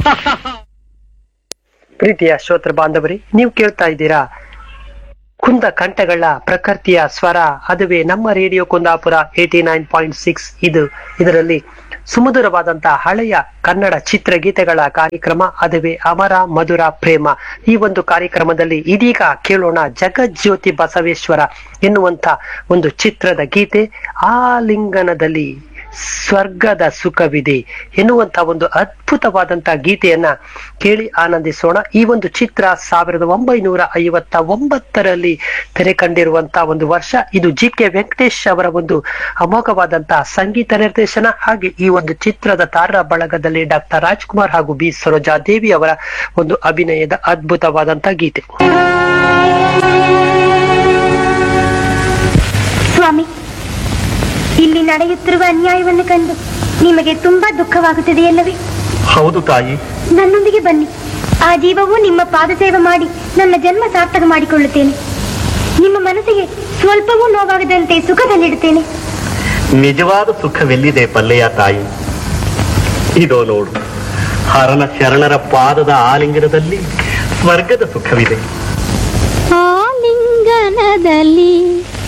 ಪ್ರೀತಿಯ ಶ್ರೋತೃ ಬಾಂಧವರಿ ನೀವು ಕೇಳ್ತಾ ಇದ್ದೀರಾ ಕುಂದ ಕಂಠಗಳ ಪ್ರಕೃತಿಯ ಸ್ವರ ಅದುವೇ ನಮ್ಮ radio Kundapura eighty nine point six ಇದು ಇದರಲ್ಲಿ ಸುಮಧುರವಾದಂತಹ ಹಳೆಯ ಕನ್ನಡ ಚಿತ್ರಗೀತೆಗಳ ಕಾರ್ಯಕ್ರಮ ಅದುವೇ ಅಮರ ಮಧುರ ಪ್ರೇಮ ಈ ಒಂದು ಕಾರ್ಯಕ್ರಮದಲ್ಲಿ ಇದೀಗ ಕೇಳೋಣ ಜಗಜ್ಯೋತಿ ಬಸವೇಶ್ವರ ಎನ್ನುವಂತ ಒಂದು ಚಿತ್ರದ ಗೀತೆ ಆಲಿಂಗನದಲ್ಲಿ ಸ್ವರ್ಗದ ಸುಖವಿದೆ ಎನ್ನುವಂತ ಒಂದು ಅದ್ಭುತವಾದಂತ ಗೀತೆಯನ್ನ ಕೇಳಿ ಆನಂದಿಸೋಣ ಈ ಒಂದು ಚಿತ್ರ ಸಾವಿರದ ಒಂಬೈನೂರ ಐವತ್ತ ಒಂಬತ್ತರಲ್ಲಿ ತೆರೆ ಕಂಡಿರುವಂತ ಒಂದು ವರ್ಷ ಇದು ಜಿ ಕೆ ವೆಂಕಟೇಶ್ ಅವರ ಒಂದು ಅಮೋಘವಾದಂತಹ ಸಂಗೀತ ನಿರ್ದೇಶನ ಹಾಗೆ ಈ ಒಂದು ಚಿತ್ರದ ತಾರ ಬಳಗದಲ್ಲಿ ಡಾಕ್ಟರ್ ರಾಜ್ಕುಮಾರ್ ಹಾಗೂ ಬಿ ಸರೋಜಾದೇವಿ ಅವರ ಒಂದು ಅಭಿನಯದ ಅದ್ಭುತವಾದಂತ ಗೀತೆ ಸ್ವಾಮಿ ಇಲ್ಲಿ ನಡೆಯುತ್ತಿರುವ ಅನ್ಯಾಯವನ್ನು ಕಂಡು ನಿಮಗೆ ತುಂಬಾ ದುಃಖವಾಗುತ್ತದೆಯಲ್ಲವೇ ಹೌದು ತಾಯಿ ನನ್ನೊಂದಿಗೆ ಬನ್ನಿ ಆ ಜೀವವು ನಿಮ್ಮ ಪಾದ ಸೇವೆ ಮಾಡಿ ನನ್ನ ಜನ್ಮ ಸಾರ್ಥಕ ಮಾಡಿಕೊಳ್ಳುತ್ತೇನೆ ನಿಮ್ಮ ಮನಸ್ಸಿಗೆ ಸ್ವಲ್ಪವೂ ನೋವಾಗದಂತೆ ಸುಖದಲ್ಲಿಡುತ್ತೇನೆ ನಿಜವಾದ ಸುಖವೆಲ್ಲಿದೆ ಪಲ್ಲೆಯ ತಾಯಿ ಇದೋ ನೋಡು ಹರನ ಶರಣರ ಪಾದದ ಆಲಿಂಗನದಲ್ಲಿ ಸ್ವರ್ಗದ ಸುಖವಿದೆ ಆಲಿಂಗನದಲ್ಲಿ